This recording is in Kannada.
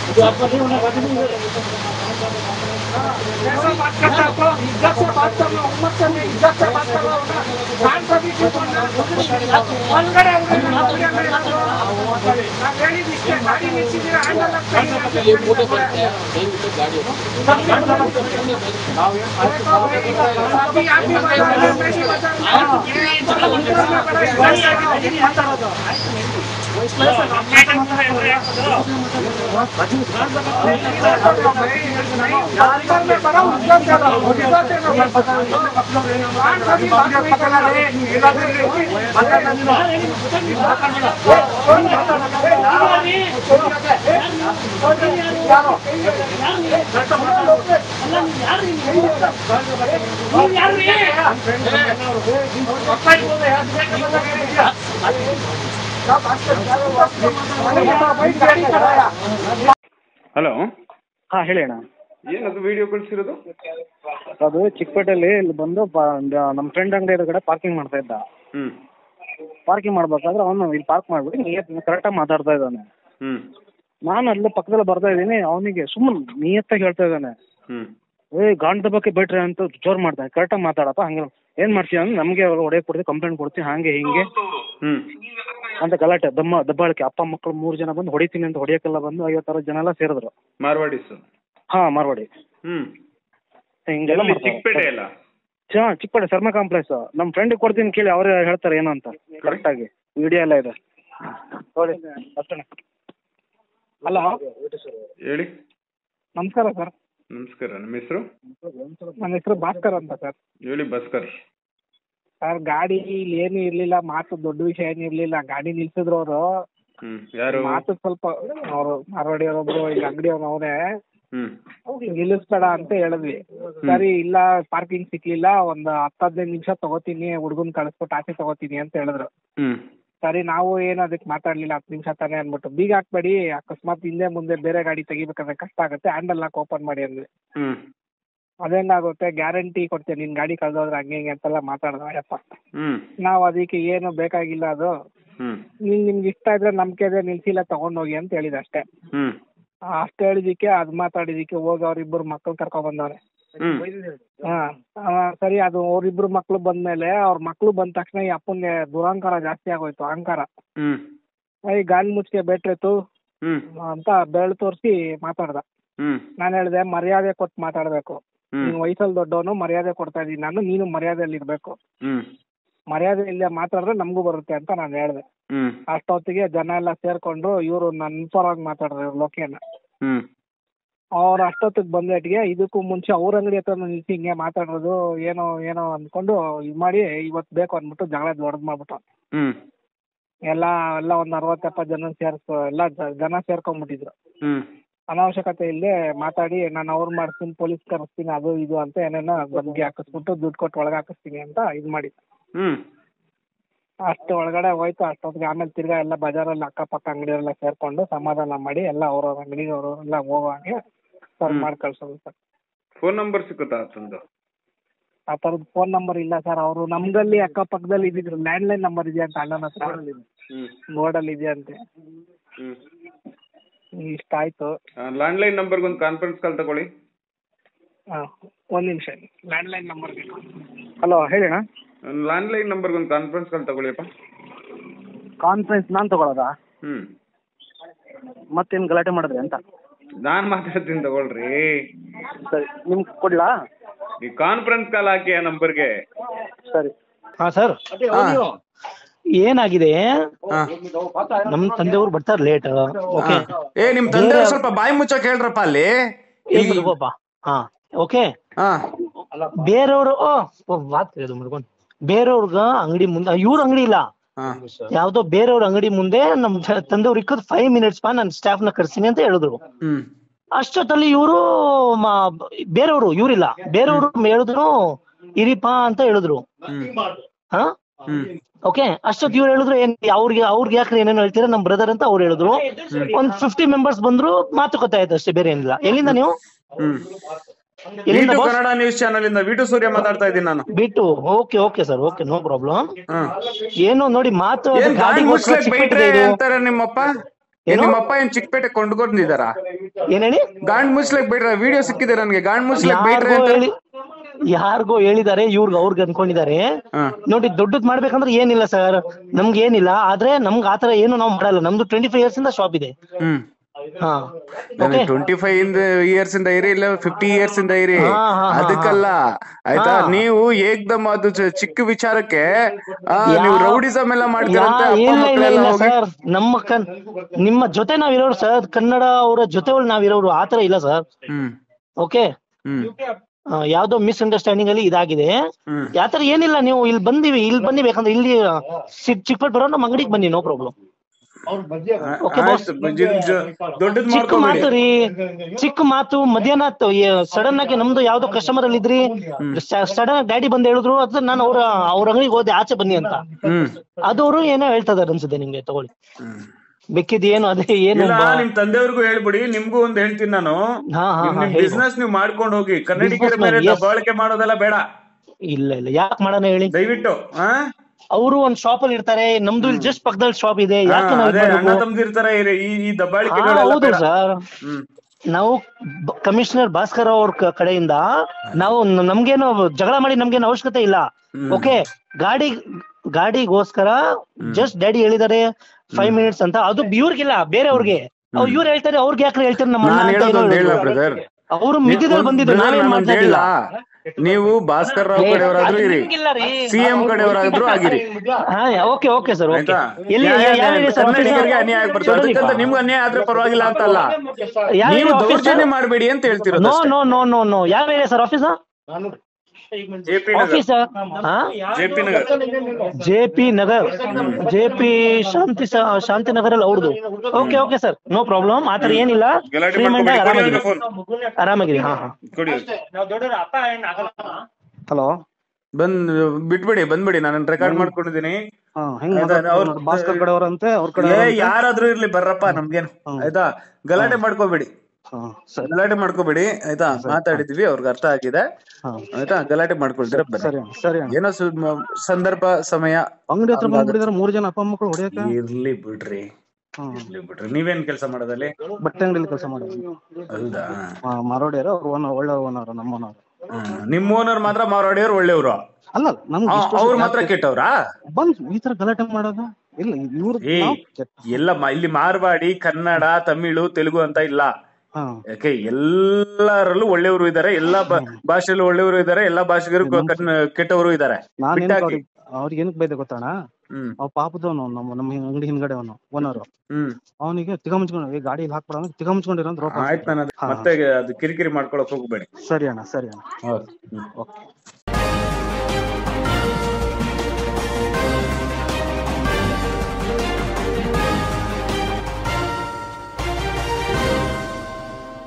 कैसा बात करता है तो इज्जत से बात कर लो उम्मत से नहीं इज्जत से बात कर लो ना कान पर भी क्यों बोलना ಒಳಗಡೆ ಅವ್ರು ಏನೋ ಒಳಗಡೆ ಇರೋದು. ನಾವ್ ಹೇಳಿದ್ದು ಇಷ್ಟೇ ಗಾಡಿ ನಿಲ್ಸಿದ್ದೀರ ಹ್ಯಾಂಡಲ್ ಆಗ್ತಾ ಇದೆ. अभी आप भी बता रहे हो, मैं भी बता रहा हूँ। ये उनको ना बड़ा इज्जत से आगे माताಡೋದು. अंदर में बड़ा उज्जत है ना, उज्जत है ना, बता रहा हूँ। कान पर भी बात नहीं करना है। कौन बता रहा है? ಹಲೋ ಹಾ ಹೇಳಿ ಅಣ್ಣ ಏನದು ವಿಡಿಯೋ ಕಳಿಸಿರೋದು ಅದು ಚಿಕ್ಕಪೇಟೆಯಲ್ಲಿ ಇಲ್ಲಿ ಬಂದು ನಮ್ಮ ಫ್ರೆಂಡ್ ಅಂಗಡಿ ಎದುರುಗಡೆ ಪಾರ್ಕಿಂಗ್ ಮಾಡ್ತಾ ಇದ್ದ ಹ್ಮ್ ಪಾರ್ಕಿಂಗ್ ಮಾಡ್ಬೇಕಾದ್ರೆ ಅವನು ಇಲ್ಲಿ ಪಾರ್ಕ್ ಮಾಡ್ಬಿಟ್ಟು ನಿಯತ್ ಕರೆಕ್ಟಾಗಿ ಮಾತಾಡ್ತಾ ಇದ್ದಾನೆ ಹ್ಮ್ ನಾನು ಅಲ್ಲೇ ಪಕ್ಕದಲ್ಲಿ ಬರ್ತಾ ಇದ್ದೀನಿ ಅವನಿಗೆ ಸುಮ್ಮನೆ ನಿಯತ್ತಾಗಿ ಹೇಳ್ತಾ ಇದ್ದಾನೆ ಹ್ಮ್ ಏ ಗಾಂಡ್ ದಬ್ಬಕ್ಕೆ ಬಿಟ್ರೆ ಅಂತ ಜೋರ್ ಮಾಡ್ತಾನೆ ಕರೆಕ್ಟಾಗಿ ಮಾತಾಡಪ್ಪ ಹಂಗೆ ಏನು ಮಾಡ್ತೀಯ ಅಂದ್ರೆ ನಮಗೆ ಹೊಡೆಯಕ್ಕೆ ಕೊಡ್ತೀವಿ ಕಂಪ್ಲೇಂಟ್ ಕೊಡ್ತೀವಿ ಹಾಗೆ ಹಿಂಗೆ ಹ್ಮ್ ಅಂತ ಗಲಾಟೆ ದಮ್ಮ ದಬ್ಬಾಳಿಕೆ ಅಪ್ಪ ಮಕ್ಕಳು ಮೂರು ಜನ ಬಂದು ಹೊಡಿತೀನಿ ಅಂತ ಹೊಡಿಯೋಕ್ಕೆಲ್ಲ ಬಂದು ಐವತ್ತಾರು ಜನ ಎಲ್ಲ ಸೇರಿದ್ರು ಮಾರ್ವಾಡಿಸು ಹಾಂ ಮಾರ್ವಾಡಿ ಹ್ಮ್ ಹಿಂಗೆಲ್ಲ ಎಲ್ಲಿ ಮಾಡ್ತಾರೆ. ಚಿಕ್ಕಪೇಟೆ ಅಲ್ಲ ಹಾಂ ಚಿಕ್ಕಪೇಟೆ ಶರ್ಮಾ ಕಾಂಪ್ಲೆಕ್ಸ್ ನಮ್ಮ ಫ್ರೆಂಡಿಗೆ ಕೊಡ್ತೀನಿ ಕೇಳಿ ಅವರೇ ಹೇಳ್ತಾರೆ ಏನು ಅಂತ ಕರೆಕ್ಟಾಗಿ ವಿಡಿಯೋ ಎಲ್ಲ ಇದೆ ನೋಡಿ ಅಷ್ಟೇ ಹಲೋ ಹೇಳಿ ನಮಸ್ಕಾರ ಸರ್ ನಮಸ್ಕಾರ ನಿಮ್ಮ ಹೆಸರು ನನ್ನ ಹೆಸರು ಭಾಸ್ಕರ್ ಅಂತ ಸರ್ ಹೇಳಿ ಭಾಸ್ಕರ್ ಸರ್ ಗಾಡಿ ಇಲ್ಲಿ ಏನು ಇರಲಿಲ್ಲ ಮಾತು ದೊಡ್ಡ ವಿಷಯ ಏನು ಇರಲಿಲ್ಲ ಗಾಡಿ ನಿಲ್ಸಿದ್ರು ಅವರು ಹ್ಮ್ ಯಾರು ಮಾತು ಸ್ವಲ್ಪ ಅವರು ಮಾರವಾಡಿಯವರೊಬ್ರು ಇಲ್ಲಿ ಅಂಗಡಿಯವ್ರು ಅವರೇ ಹ್ಮ್ ನಿಲ್ಲಿಸ್ಬೇಡ ಅಂತ ಹೇಳಿದ್ವಿ ಸರಿ ಇಲ್ಲ ಪಾರ್ಕಿಂಗ್ ಸಿಕ್ಲಿಲ್ಲ ಒಂದು ಹತ್ತು ಹದಿನೈದು ನಿಮಿಷ ತಗೋತೀನಿ ಹುಡುಗನ್ ಕಳಿಸ್ಬಿಟ್ಟು ಆಚೆ ತಗೋತೀನಿ ಅಂತ ಹೇಳಿದ್ರು ಹ್ಮ್ ಸರಿ ನಾವು ಏನು ಅದಕ್ಕೆ ಮಾತಾಡಲಿಲ್ಲ ಹತ್ತು ನಿಮಿಷ ತಾನೇ ಅಂದ್ಬಿಟ್ಟು ಬೀಗ ಹಾಕ್ಬೇಡಿ ಅಕಸ್ಮಾತ್ ಹಿಂದೆ ಮುಂದೆ ಬೇರೆ ಗಾಡಿ ತೆಗಿಬೇಕಾದ್ರೆ ಕಷ್ಟ ಆಗುತ್ತೆ ಹ್ಯಾಂಡಲ್ ಲಾಕ್ ಓಪನ್ ಮಾಡಿ ಅಂದ್ವಿ ಹ್ಮ್ ಅದೇನಾಗುತ್ತೆ ಗ್ಯಾರಂಟಿ ಕೊಡ್ತೇನೆ ನಿನ್ನ ಗಾಡಿ ಕಳ್ದೋದ್ರೆ ಹಂಗೆ ಹಿಂಗೆ ಅಂತೆಲ್ಲ ಮಾತಾಡ್ದ ಯಪ್ಪ ಹ್ಮ್ ನಾವು ಅದಕ್ಕೆ ಏನು ಬೇಕಾಗಿಲ್ಲ ಅದು ಹ್ಮ್ ನೀನು ನಿಮ್ಗೆ ಇಷ್ಟ ಇದ್ರೆ ನಂಬಿಕೆ ಇದೆ ನಿಲ್ಸಿಲ್ಲ ತಗೊಂಡೋಗಿ ಅಂತ ಹೇಳಿದೆ ಅಷ್ಟೇ ಹ್ಮ್ ಅಷ್ಟು ಹೇಳಿದಕ್ಕೆ ಅದು ಮಾತಾಡಿದಕ್ಕೆ ಹೋಗಿ ಅವ್ರಿಬ್ಬರು ಮಕ್ಳು ಕರ್ಕೊಂಡ್ ಬಂದವ್ರೆ ಹ್ಮ್ ಹಾಂ ಸರಿ ಅದು ಅವ್ರಿಬ್ರು ಮಕ್ಳು ಬಂದ್ಮೇಲೆ ಅವ್ರ ಮಕ್ಳು ಬಂದ ತಕ್ಷಣ ಈ ಅಪ್ಪನಿಗೆ ದುರಹಂಕಾರ ಜಾಸ್ತಿ ಆಗೋಯ್ತು ಅಹಂಕಾರ ಹ್ಮ್ ಈ ಗಾಲಿ ಮುಚ್ಚಿಗೆ ಬೇಟ್ರಿತ್ತು ಹ್ಮ್ ಅಂತ ಬೆರಳು ತೋರಿಸಿ ಮಾತಾಡ್ದ ಹ್ಮ್ ನಾನು ಹೇಳಿದೆ ಮರ್ಯಾದೆ ಕೊಟ್ಟು ಮಾತಾಡಬೇಕು ಹ್ಮ್ ನೀನು ವಯಸ್ಸಲ್ಲಿ ದೊಡ್ಡವನು ಮರ್ಯಾದೆ ಕೊಡ್ತಾ ಇದ್ದೀನಿ ನಾನು ನೀನು ಮರ್ಯಾದೆಯಲ್ಲಿ ಇರಬೇಕು ಹ್ಮ್ ಮರ್ಯಾದೆ ಇಲ್ಲದೆ ಮಾತಾಡಿದ್ರೆ ನಮಗೂ ಬರುತ್ತೆ ಅಂತ ನಾನು ಹೇಳಿದೆ ಹ್ಮ್ ಅಷ್ಟೊತ್ತಿಗೆ ಜನ ಎಲ್ಲ ಸೇರ್ಕೊಂಡು ಇವರು ನನ್ನ ಪರವಾಗಿ ಮಾತಾಡಿದ್ರು ಇವ್ರು ಲೋಕೇನ ಹ್ಮ್ ಅವ್ರು ಅಷ್ಟೊತ್ತಿಗೆ ಬಂದೇಟಿಗೆ ಇದಕ್ಕೂ ಮುಂಚೆ ಅವ್ರ ಅಂಗಡಿ ಹತ್ರ ನಿಲ್ಸಿ ಹಿಂಗೆ ಮಾತಾಡೋದು ಏನೋ ಏನೋ ಅಂದ್ಕೊಂಡು ಇದು ಮಾಡಿ ಇವತ್ತು ಬೇಕು ಅಂದ್ಬಿಟ್ಟು ಜಗಳ ದೊಡ್ಡದು ಮಾಡ್ಬಿಟ್ಟು ಹ್ಮ್ ಎಲ್ಲ ಎಲ್ಲ ಒಂದು ಅರವತ್ತು ಎಪ್ಪತ್ತು ಜನ ಸೇರಿಸ್ಕೊ ಎಲ್ಲ ಜ- ಜನ ಸೇರ್ಕೊಂಡ್ಬಿಟ್ಟಿದ್ರು ಹ್ಮ್ ಅನಾವಶ್ಯಕತೆ ಇಲ್ಲದೆ ಮಾತಾಡಿ ನಾನು ಅವ್ರು ಮಾಡಿಸ್ತೀನಿ ಪೊಲೀಸ್ ಕರೆಸ್ತೀನಿ ಅದು ಇದು ಅಂತ ಏನೇನೋ ಬಗ್ಗೆ ಹಾಕಿಸ್ಬಿಟ್ಟು ದುಡ್ಡು ಕೊಟ್ಟು ಒಳಗೆ ಹಾಕಿಸ್ತೀನಿ ಅಂತ ಇದು ಮಾಡಿ ಹ್ಮ್ ಅಷ್ಟು ಒಳಗಡೆ ಹೋಯ್ತು ಅಷ್ಟೊತ್ತಿಗೆ ಆಮೇಲೆ ತಿರ್ಗಾ ಎಲ್ಲ ಬಜಾರಲ್ಲಿ ಅಕ್ಕಪಕ್ಕ ಅಂಗಡಿಯವರೆಲ್ಲ ಸೇರ್ಕೊಂಡು ಸಮಾಧಾನ ಮಾಡಿ ಎಲ್ಲ ಅವ್ರವ್ರ ಅಂಗಡಿಯವರು ಎಲ್ಲ ಹೋಗೋ ಹಾಗೆ ಸರ್ ಮಾಡಿ ಕಳ್ಸೋದು ಸರ್ ಫೋನ್ ನಂಬರ್ ಸಿಕ್ಕುತ್ತಾ ಆತಂದು ಆ ಥರದ್ದು ಫೋನ್ ನಂಬರ್ ಇಲ್ಲ ಸರ್ ಅವರು ನಮ್ದಲ್ಲಿ ಅಕ್ಕಪಕ್ಕದಲ್ಲಿ ಇದ್ದಿದ್ರು ಲ್ಯಾಂಡ್ಲೈನ್ ನಂಬರ್ ಇದೆಯಾ ಅಂತ ಅಣ್ಣನ ಹತ್ರ ಹ್ಮ್ ಬೋರ್ಡಲ್ಲಿ ಇದೆಯಂತೆ ಹ್ಮ್ ಇಷ್ಟ ಆಯ್ತು ಲ್ಯಾಂಡ್ಲೈನ್ ನಂಬರ್ಗೆ ಒಂದು ಕಾನ್ಫರೆನ್ಸ್ ಕಾಲ್ ತಗೊಳ್ಳಿ ಹಾಂ ಒಂದು ನಿಮಿಷ ಲ್ಯಾಂಡ್ಲೈನ್ ನಂಬರ್ ಹಲೋ ಹೇಳಿ ಅಣ್ಣ ಲ್ಯಾಂಡ್ಲೈನ್ ನಂಬರ್ಗೆ ಒಂದು ಕಾನ್ಫರೆನ್ಸ್ ಕಾಲ್ ತಗೊಳ್ಳಿಯಪ್ಪ ಕಾನ್ಫರೆನ್ಸ್ ನಾನು ತಗೊಳ್ಳೋದಾ ಹ್ಮ್ ಮತ್ತೇನು ಗಲಾಟೆ ಮಾಡಿದ್ರಿ ಅಂತ ನಾನ್ ಮಾತಾಡ್ತೀನಿ ತಗೊಳ್ರಿ ಸರಿ ನಿಮ್ಗೆ ಕೊಡ್ಲಾ ಈ ಕಾನ್ಫರೆನ್ಸ್ ಕಾಲ್ ಹಾಕಿ ಆ ನಂಬರ್ಗೆ ಸರಿ ಹಾ ಸರ್ ಏನಾಗಿದೆ ನಮ್ ತಂದೆಯವ್ರು ಬರ್ತಾರೆ ಲೇಟ್ ಓಕೆ ಏ ನಿಮ್ ತಂದೆ ಸ್ವಲ್ಪ ಬಾಯಿ ಮುಚ್ಚಕ್ ಹೇಳ್ರಪ್ಪ ಅಲ್ಲಿ ಹಾ ಓಕೆ ಹಾ ಬೇರೆಯವರು ಮುಡ್ಕೊಂಡು ಬೇರೆಯವ್ರಗ ಅಂಗಡಿ ಮುಂದೆ ಇವ್ರ ಅಂಗಡಿ ಇಲ್ಲ ಹಾ ಯಾವ್ದೋ ಬೇರೆಯವ್ರ ಅಂಗಡಿ ಮುಂದೆ ನಮ್ ತಂದೆಯವ್ರು ಇಕ್ಕದ್ ಫೈವ್ ಮಿನಿಟ್ಸ್ ಪಾ ನನ್ ಸ್ಟಾಫ್ ನ ಕರ್ಸಿನಿ ಅಂತ ಹೇಳಿದ್ರು ಹ್ಮ್ ಅಷ್ಟೊತ್ತಲ್ಲಿ ಇವರು ಬೇರೆಯವರು ಇವ್ರಿಲ್ಲ ಬೇರೆಯವರು ಹೇಳಿದ್ರು ಇರಿಪಾ ಅಂತ ಹೇಳಿದ್ರು ಹಾ ಹ್ಮ್ ಓಕೆ ಅಷ್ಟೊತ್ತು ಇವ್ರು ಹೇಳಿದ್ರು ಏನ್ ಅವ್ರಿಗೆ ಅವ್ರಿಗೆ ಯಾಕ್ರಿ ಏನೇನು ಹೇಳ್ತೀರಾ ನಮ್ ಬ್ರದರ್ ಅಂತ ಅವ್ರು ಹೇಳಿದ್ರು ಒಂದ್ ಫಿಫ್ಟಿ ಮೆಂಬರ್ಸ್ ಬಂದ್ರು ಮಾತುಕತೆ ಆಯ್ತು ಅಷ್ಟೇ ಬೇರೆ ಏನಿಲ್ಲ ಎಲ್ಲಿಂದ ನೀವು ಹ್ಮ್ ಎಲ್ಲಿಂದ ವಿಟು boss? ಕನ್ನಡ ನ್ಯೂಸ್ ಚಾನಲ್ ಇಂದ ವಿಟು ಸೂರ್ಯ ಮಾತಾಡ್ತಾ ಇದ್ದೀನಿ ನಾನು ಬಿಟ್ಟು okay okay sir okay no problem ಹ್ಮ್ ಏನು ನೋಡಿ ಮಾತು ಅದು ಏನ್ ಗಾಡಿ ಗಾಡಿ ಓಡ್ಸೋಕ್ ಮುಚ್ಲಕ್ ಬೈಟ್ರೆ ಸಿಕ್ಬಿಟ್ಟಿದೆ ಇದು. ಅಂತಾರೆ ನಿಮ್ಮಪ್ಪ ಏ, ಏನು? ನಿಮ್ಮ ಅಪ್ಪ ಏನ್ ಚಿಕ್ಕಪೇಟೆ ಕೊಂಡ್ಕೊಂಡಿದಾರ ಏನ್ ಹೇಳಿ ಗಾಂಡ್ ಮುಚ್ಲಕ್ ಬೇಡ್ರ ವಿಡಿಯೋ ಸಿಕ್ಕಿದೆ ನನ್ಗೆ ಗಾಂಡ್ ಮುಚ್ಲಕ್ ಬೇಡ್ರಿ ಯಾರಿಗೋ ಅಂತ ಹೇಳಿ ಯಾರಿಗೋ ಹೇಳಿದ್ದಾರೆ ಇವ್ರಿಗೆ ಅವ್ರಿಗೆ ಅನ್ಕೊಂಡಿದ್ದಾರೆ ಹಾ. ನೋಡಿ ದೊಡ್ಡದ್ ಮಾಡ್ಬೇಕಂದ್ರೆ ಏನಿಲ್ಲ ಸರ್ ನಮ್ಗೆ ಏನಿಲ್ಲ ಆದ್ರೆ ನಮ್ಗೆ ಆತರ ಏನು ನಾವು ಮಾಡಲ್ಲ ನಮ್ದು ಟ್ವೆಂಟಿ ಫೈವ್ ಇಯರ್ಸ್ ಇಂದ ಶಾಪ್ ಇದೆ ಹ್ಮ್ ಹಾ ಓಕೆ ಟ್ವೆಂಟಿ ಫೈವ್ ಇಂದ ಇಯರ್ಸ್ ಇಂದ ಇರಿ ಇಲ್ಲ ಫಿಫ್ಟಿ ಇಯರ್ಸ್ ಇಂದ ಇರಿ ಹಾ, ಹಾ, ಹಾ, ಅದಕ್ಕಲ್ಲ ಆಯ್ತಾ ಹಾ. ನೀವು ಏಕ್ದಮ್ ಅದು ಚ- ಚಿಕ್ಕ ವಿಚಾರಕ್ಕೆ ಆ, ನೀವು ಯಾ- ರೌಡಿಸಮ್ ಎಲ್ಲ ಮಾಡ್ತೀರಂತೆ ಯಾ- ಅಪ್ಪ ಇಲ್ಲ ಇಲ್ಲ ಮಕ್ಕಳೆಲ್ಲ ಇಲ್ಲ ಹೋಗಿ ಸರ್ ನಮ್ಮ ಕನ್ ನಿಮ್ಮ ಜೊತೆ ನಾವಿರೋರು ಸರ್ ಕನ್ನಡ ಅವರ ಜೊತೆ ನಾವಿರೋರು ಆತರ ಇಲ್ಲ ಸರ್ ಹ್ಮ್ ಓಕೆ ಹ್ಮ್ ಯಾವ್ದೋ ಮಿಸ್ಅಂಡರ್ಸ್ಟ್ಯಾಂಡಿಂಗ್ ಅಲ್ಲಿ ಇದಾಗಿದೆ ಹ್ಮ್ ಯಾತರ ಏನಿಲ್ಲ ನೀವು ಇಲ್ಲಿ ಬಂದಿವಿ ಇಲ್ಲಿ ಬನ್ನಿ ಬೇಕಂದ್ರೆ ಇಲ್ಲಿ ಚಿಕ್ಕಪೇಟ್ ಬರೋ ನಮ್ಮ ಅಂಗಡಿಗೆ ಬನ್ನಿ ನೋ ಪ್ರಾಬ್ಲಮ್ Okay, boss. ದೊಡ್ಡದ್ ಚಿಕ್ಕ ಮಾತು ಮಾಡ್ಕೋಬೇಡಿ ರೀ ಚಿಕ್ಕ ಮಾತು ಮಧ್ಯಾಹ್ನ ಸಡನ್ ಆಗಿ ನಮ್ದು ಯಾವ್ದೋ ಕಸ್ಟಮರ್ ಅಲ್ಲಿ ಇದ್ರಿ ಸಡನ್ ಡ್ಯಾಡಿ ಬಂದ್ ಹೇಳಿದ್ರು ಅದು ನಾನು ಅವ್ರ ಅವ್ರ ಅಂಗಡಿಗೆ ಹೋದೆ ಆಚೆ ಬನ್ನಿ ಅಂತ ಹ್ಮ್ ಅದು ಅವರು ಏನೋ ಹೇಳ್ತಾ ಇದಾರೆ ಅನ್ಸುತ್ತೆ ನಿಮ್ಗೆ ತಗೊಳ್ಳಿ ಬೇಕಿದ್ ಏನು ಅದೇ ಏನು ಇಲ್ಲ ಬಾ- ನಿಮ್ ತಂದೆಯವ್ರಿಗೂ ಹೇಳ್ಬಿಡಿ ನಿಮ್ಗೂ ಒಂದ್ ಹೇಳ್ತೀನಿ ನಾನು ಹಾ, ಹಾ, ನಿಮ್ ಹಾ, ನಿಮ್ ಹೇಳಿ. ಬಿಸ್ನೆಸ್ ನೀವು ಮಾಡ್ಕೊಂಡು ಹೋಗಿ ಕನ್ನಡಿಗರ Businessman, ಮೇಲೆ yes. ದಬ್ಬಾಳಿಕೆ ಮಾಡೋದೆಲ್ಲ ಬೇಡ ಇಲ್ಲ ಇಲ್ಲ ಯಾಕೆ ಮಾಡೋಣ ಹೇಳಿ ದಯವಿಟ್ಟು ಹಾ ಅವರು ಒಂದ್ ಶಾಪ್ ಅಲ್ಲಿ ಇರ್ತಾರೆ ನಮ್ದು ಇಲ್ಲಿ ಜಸ್ಟ್ ಪಕ್ಕದಲ್ಲಿ ಶಾಪ್ ಇದೆ ಹಾ, ಯಾಕೆ ನಾವು ಅದೇ ಇದ್ ಅಣ್ಣ ಮಾಡ್ಬೇಕು? ತಮ್ದಿರ್ತಾರೆ ಈ ಈ ಹಾ, ದಬ್ಬಾಳಿಕೆಗಳೆಲ್ಲ ಹೌದು ಬೇಡ ಸರ್ ಹ್ಮ್ ನಾವು ಕಮಿಷನರ್ ಭಾಸ್ಕರ್ ಅವ್ರ ಕ- ಕಡೆಯಿಂದ ನಾವು ನ- ನಮ್ಗೇನು ಜಗಳ ಮಾಡಿ ನಮ್ಗೇನು ಅವಶ್ಯಕತೆ ಇಲ್ಲ ಹ್ಮ್. ಓಕೆ ಗಾಡಿ ಗಾಡಿಗೋಸ್ಕರ ಜಸ್ಟ್ ಡ್ಯಾಡಿ ಹೇಳಿದಾರೆ ಫೈವ್ ಮಿನಿಟ್ಸ್ ಅಂತ ಅದು ಇವ್ರಿಗಿಲ್ಲ ಬೇರೆಯವ್ರಿಗೆ ಇವ್ರು ಹೇಳ್ತಾರೆ ಅವ್ರಿಗೆ ಯಾಕ್ರೆ ಹೇಳ್ತಾರೆ ನಮ್ಮ ನಾನ್ ಹೇಳೋದೊಂದ್ ಹೇಳ ಬ್ರದರ್ ಅವರು ಮಿದ್ದಿದಲ್ಲಿ ಬಂದಿದ್ದು ನಾವೇನ್ ಮಾಡ್ತಾ ಹೇಳ ಇಲ್ಲ ನೀವು ಭಾಸ್ಕರ್ ರಾವ್ ಕಡೆಯವರಾದ್ರೂ ಇರಿ ಸಿಎಂ ಕಡೆಯವರಾದ್ರೂ ಆಗಿರಿ ಹಾ ಓಕೆ ಓಕೆ ಸರ್ ಓಕೆ ಆಯ್ತಾ ಎಲ್ಲಿ ನ್ಯಾಯ- ಯಾವ ಏರಿಯಾ ಸರ್ ಕನ್ನಡಿಗರಿಗೆ ಅನ್ಯಾಯ ಆಗ್ಬಾರ್ದು ಅದಕ್ಕಂತ ನಿಮ್ಗೂ ಅನ್ಯಾಯ ಆದ್ರೆ ಪರವಾಗಿಲ್ಲ ಅಂತಲ್ಲ ಯಾವ ನೀವು ಏರಿಯಾ ಆಫೀಸ್ ದೌರ್ಜನ್ಯ ಮಾಡಬೇಡಿ ಅಂತ ಹೇಳ್ತಿರೋದು ನೋ ಅಷ್ಟೇ. ನೋ ನೋ ನೋ ನೋ ಯಾವ area sir office J P Nagar office ಹಾ ಜೆ ಪಿ ನಗರ್ ಜೆ ಪಿ ನಗರ್ ಜೆ ಪಿ ಶಾಂತಿ ಸ- ಶಾಂತಿ ನಗರಲ್ಲಿ ಅವ್ರದ್ದು okay okay sir no problem ಆತರ ಏನಿಲ್ಲ ಗಲಾಟೆ ಫ್ರೀ ಮೈಂಡ್ ಮಾಡ್ಕೊಬೇಡಿ. ಕೊಡಿ ಆರಾಮಾಗಿರಿ ಅವ್ನಿಗೆ phone. ಆರಾಮಾಗಿರಿ ಹಾ ಹಾ ಕೊಡಿ ಹಲೋ ಬಂದ್ ಬಿಟ್ಬಿಡಿ ಬಂದ್ಬಿಡಿ ನಾನು ರೆಕಾರ್ಡ್ ಮಾಡ್ಕೊಂಡಿದ್ದೀನಿ ಹಾ ಹೆಂಗ್ ಆಯ್ತಾ, ಮಾತಾಡ್ತಾರೆ ಅವ್ರ್- ನೋಡಿ, ಭಾಸ್ಕರ್ ಕಡೆಯವರಂತೆ ಅವ್ರ ಕಡೆ ಏ ಯಾರಾದ್ರೂ ಇರ್ಲಿ ಬರ್ರಪ್ಪ ನಮ್ಗೇನು ಆಯ್ತಾ ಗಲಾಟೆ ಮಾಡ್ಕೋಬೇಡಿ ಹಾ ಸರಿ ಗಲಾಟೆ ಮಾಡ್ಕೋಬೇಡಿ ಆಯ್ತಾ ಮಾತಾಡಿದ್ವಿ ಅವ್ರಿಗೆ ಅರ್ಥ ಆಗಿದೆ ಹಾ ಆಯ್ತಾ ಗಲಾಟೆ ಮಾಡ್ಕೊಳ್ತೀರ ಸರಿ ಅಣ್ಣ ಸರಿ ಅಣ್ಣ ಏನೋ ಸ್ವಲ್ಪ ಮ- ಸಂದರ್ಭ ಸಮಯ ಅಂಗಡಿ ಹತ್ರ ಬಂದ್ಬಿಟ್ಟಿದಾರೆ ಮೂರ್ ಜನ ಅಪ್ಪ ಮಕ್ಕಳು ಹೊಡಿಯಕ ಇರ್ಲಿ ಬಿಡ್ರಿ ಹಾ ಇರ್ಲಿ ಬಿಡ್ರಿ ನೀವೇನ್ ಕೆಲಸ ಮಾಡೋದಲ್ಲಿ ಬಟ್ಟೆ ಅಂಗಡಿಲಿ ಕೆಲಸ ಮಾಡೋದು ಹೌದಾ ಹಾ ಮಾರೋಡಿಯರು ಅವ್ರು ಓನರ್ ಒಳ್ಳೆ ಓನರ್ ನಮ್ಮ ಓನರ್ ಹ್ಮ್. ನಿಮ್ ಓನರ್ ಮಾತ್ರ ಮಾರಾಡಿಯವ್ರು ಒಳ್ಳೆಯವರು ಅಲ್ಲ ನಮ್ಗೆ ಇಷ್ಟು ಅವ್ರ ವರ್ಷ ಮಾತ್ರ ಕೆಟ್ಟವ್ರಾ ಬಂದ್ ಈ ತರ ಗಲಾಟೆ ಮಾಡೋದು ಇಲ್ಲ ಇವ್ರ ಏ ಎಲ್ಲ ಮ- ಇಲ್ಲಿ ಮಾರ್ವಾಡಿ ಕನ್ನಡ ತಮಿಳು ತೆಲುಗು ಅಂತ ಇಲ್ಲ ಹಾ ಯಾಕೆ ಎಲ್ಲರಲ್ಲೂ ಒಳ್ಳೆಯವರು ಇದ್ದಾರೆ ಎಲ್ಲಾ ಬ- ಭಾಷೆಯಲ್ಲೂ ಒಳ್ಳೆಯವರು ಇದ್ದಾರೆ ಎಲ್ಲಾ ಭಾಷಿಗರು ಕೆಟ್ಟವರು ಇದ್ದಾರೆ ನಾನ್ ಏನಕ್ಕೆ ಬಿಟ್ಟಾಕಿ. ಅವ್ರಿಗೆ ಅವ್ರಿಗೆ ಏನಕ್ಕೆ ಬೈದೆ ಗೊತ್ತಣ್ಣ ಹ್ಮ್ ಅವ್ ಪಾಪದವನು ನಮ್ಮ ನಮ್ಮ ಅಂಗಡಿ ಹಿಂದ್ಗಡೆ ಅವನು ಓನರ್ ಹ್ಮ್ ಅವನಿಗೆ ತಿಗ ಮುಚ್ಕೊಂಡು ಈ ಗಾಡಿ ಹಾಕ್ಬಿಡ ಅಂದ್ರೆ ತಿಗ ಮುಚ್ಕೊಂಡಿರೋ ಅಂತ ರೋಪ ಆಯ್ತು ನಾನು ಅದು- ಹಾ. ಮತ್ತೆ ಅದು ಕಿರಿಕಿರಿ ಮಾಡ್ಕೊಳಕ್ ಹೋಗ್ಬೇಡಿ ಸರಿ ಅಣ್ಣ ಸರಿ ಅಣ್ಣ ಹೌದು ಓಕೆ